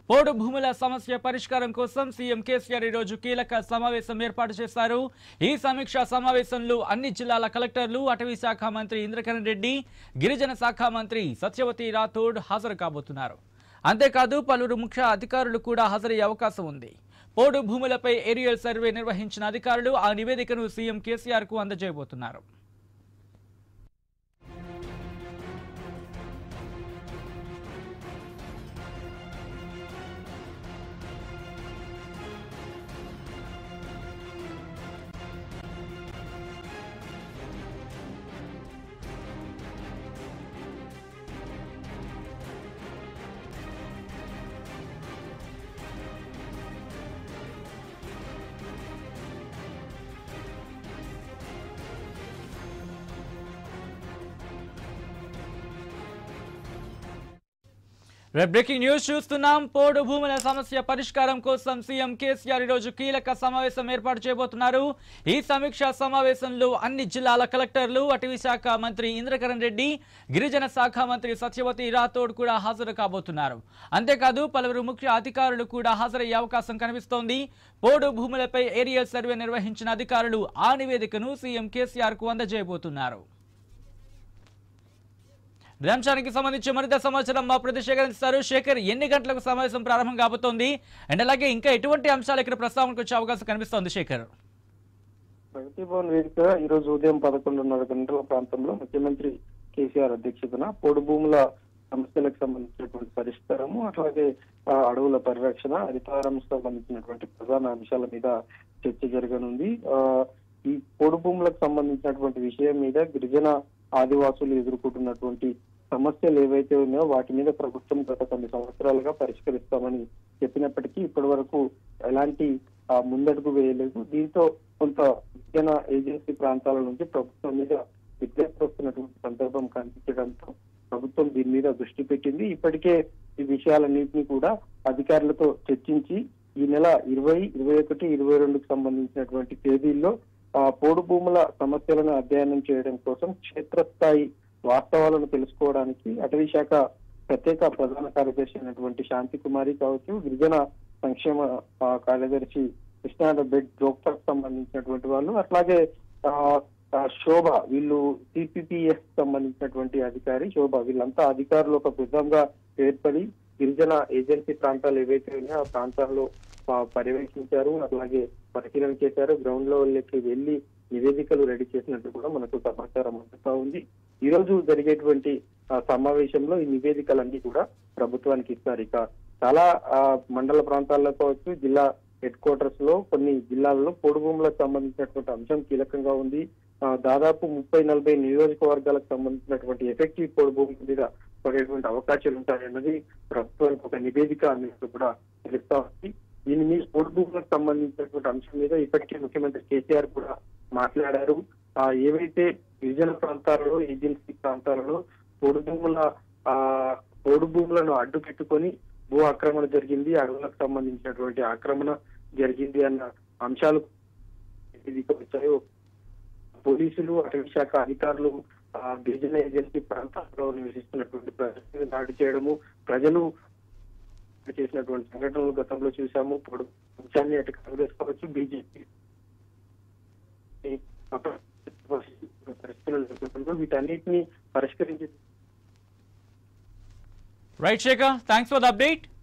పోడు భూముల సమస్య పరిష్కారం కోసం సీఎం కేసీఆర్ ఈ రోజు కీలక సమావేశం ఏర్పాటు చేశారు ఈ సమీక్షా సమావేశంలో అన్ని జిల్లాల కలెక్టర్లు అటవీ శాఖ మంత్రి ఇంద్రకరణ్ రెడ్డి గిరిజన శాఖ మంత్రి సత్యవతి రాథోడ్ హాజరు కాబోతున్నారు అంతేకాదు పలువురు ముఖ్య అధికారులు కూడా హాజరయ్యే అవకాశం ఉంది పోడు భూములపై ఏరియల్ సర్వే నిర్వహించిన అధికారులు ఆ నివేదికను సీఎం కేసీఆర్ కు అందజేయబోతున్నారు రేపు బ్రేకింగ్ న్యూస్ చూస్తున్నాం పోడు భూముల సమస్య పరిష్కారం కోసం సీఎం కేసీఆర్ ఈ రోజు కీలక సమావేశం ఏర్పాటు చేయబోతున్నారు ఈ సమీక్షా సమావేశంలో అన్ని జిల్లాల కలెక్టర్లు అటవీ శాఖ మంత్రి ఇంద్రకరణ్ రెడ్డి గిరిజన శాఖ మంత్రి సత్యవతి రాథోడ్ కూడా హాజరు కాబోతున్నారు అంతేకాదు పలువురు ముఖ్య అధికారులు కూడా హాజరయ్యే అవకాశం కనిపిస్తోంది పోడు భూములపై ఏరియల్ సర్వే నిర్వహించిన అధికారులు ఆ నివేదికను సీఎం కేసీఆర్ కు అందజేయబోతున్నారు ఈ అంశానికి సంబంధించి మరింత సమాచారం మా ప్రతి శేఖర్ అందిస్తారు శేఖర్ ఎన్ని గంటలకు సమావేశం ప్రారంభం కాబోతోంది అండ్ అలాగే ఇంకా ఎటువంటి అంశాలు ఇక్కడ ప్రస్తావనకు వచ్చే అవకాశం కనిపిస్తోంది శేఖర్ ప్రగతి భవన్ వేదిక ఈ రోజు ఉదయం పదకొండున్నర గంటల ప్రాంతంలో ముఖ్యమంత్రి కేసీఆర్ అధ్యక్షతన పోడు భూముల సమస్యలకు సంబంధించినటువంటి పరిష్కారము అట్లాగే ఆ, అడవుల పరిరక్షణ అధికారం సంబంధించినటువంటి ప్రధాన అంశాల మీద చర్చ జరగనుంది ఆ, ఈ పోడు భూములకు సంబంధించినటువంటి విషయం మీద గిరిజన ఆదివాసులు ఎదుర్కొంటున్నటువంటి సమస్యలు ఏవైతే ఉన్నాయో వాటి మీద ప్రభుత్వం గత కొన్ని సంవత్సరాలుగా పరిష్కరిస్తామని చెప్పినప్పటికీ ఇప్పటి వరకు ఎలాంటి ఆ, ముందడుగు వేయలేదు దీంతో కొంత విజ్ఞాన ఏజెన్సీ ప్రాంతాల నుంచి ప్రభుత్వం మీద విజ్ఞప్తి వస్తున్నటువంటి సందర్భం కనిపించడంతో ప్రభుత్వం దీని మీద దృష్టి పెట్టింది ఇప్పటికే ఈ విషయాలన్నింటినీ కూడా అధికారులతో చర్చించి ఈ నెల ఇరవై ఇరవై ఒకటి ఇరవై రెండుకు సంబంధించినటువంటి తేదీల్లో ఆ పోడు భూముల సమస్యలను అధ్యయనం చేయడం కోసం క్షేత్రస్థాయి వాస్తవాలను తెలుసుకోవడానికి అటవీ శాఖ ప్రత్యేక ప్రధాన కార్యదర్శి అయినటువంటి శాంతి కుమారి కావచ్చు గిరిజన సంక్షేమ ఆ, కార్యదర్శి కృష్ణా బెడ్ జోక్టాకు సంబంధించినటువంటి వాళ్ళు అట్లాగే ఆ, ఆ, శోభ వీళ్ళు సిపిపిఎస్ సంబంధించినటువంటి అధికారి శోభ వీళ్ళంతా అధికారులు ఒక బృందంగా ఏర్పడి గిరిజన ఏజెన్సీ ప్రాంతాలు ఏవైతే ఉన్నాయో ఆ ప్రాంతాల్లో ఆ, పర్యవేక్షించారు అట్లాగే పరిశీలన చేశారు గ్రౌండ్ లెవెల్కి వెళ్లి నివేదికలు రెడీ చేసినట్టు కూడా మనకు సమాచారం అందుతా ఉంది ఈ రోజు జరిగేటువంటి ఆ, సమావేశంలో ఈ నివేదికలన్నీ కూడా ప్రభుత్వానికి ఇస్తారు ఇక చాలా ఆ, మండల ప్రాంతాల్లో కావచ్చు జిల్లా హెడ్ క్వార్టర్స్ లో కొన్ని జిల్లాల్లో పొడు భూములకు సంబంధించినటువంటి అంశం కీలకంగా ఉంది ఆ, దాదాపు ముప్పై నలభై నియోజకవర్గాలకు సంబంధించినటువంటి ఎఫెక్టివ్ పొడు భూముల మీద పడేటువంటి అవకాశాలు ఉంటాయన్నది ప్రభుత్వానికి ఒక నివేదిక అన్నట్టు కూడా తెలుస్తా ఉంది దీని మీద పొడు భూములకు సంబంధించినటువంటి అంశం మీద ఇప్పటికే ముఖ్యమంత్రి కేసీఆర్ కూడా మాట్లాడారు ఆ ఏవైతే గిరిజన ప్రాంతాలలో ఏజెన్సీ ప్రాంతాలలో పొడు భూముల ఆ పొడు భూములను అడ్డు పెట్టుకొని భూ ఆక్రమణ జరిగింది అడవులకు సంబంధించినటువంటి ఆక్రమణ జరిగింది అన్న అంశాలు ఇది వచ్చాయి పోలీసులు అటవీ శాఖ అధికారులు ఆ, గిరిజన ఏజెన్సీ ప్రాంతాల్లో నివసిస్తున్నటువంటి ప్రజలు దాడి చేయడము ప్రజలు చేసినటువంటి సంఘటనలు గతంలో చూసాము ఇప్పుడు అంశాన్ని అటు కాంగ్రెస్ కావచ్చు బీజేపీ పరిస్థితులు ఎదుర్కొంటున్నారు. వీటన్నిటిని పరిష్కరించి right Shekhar thanks for the update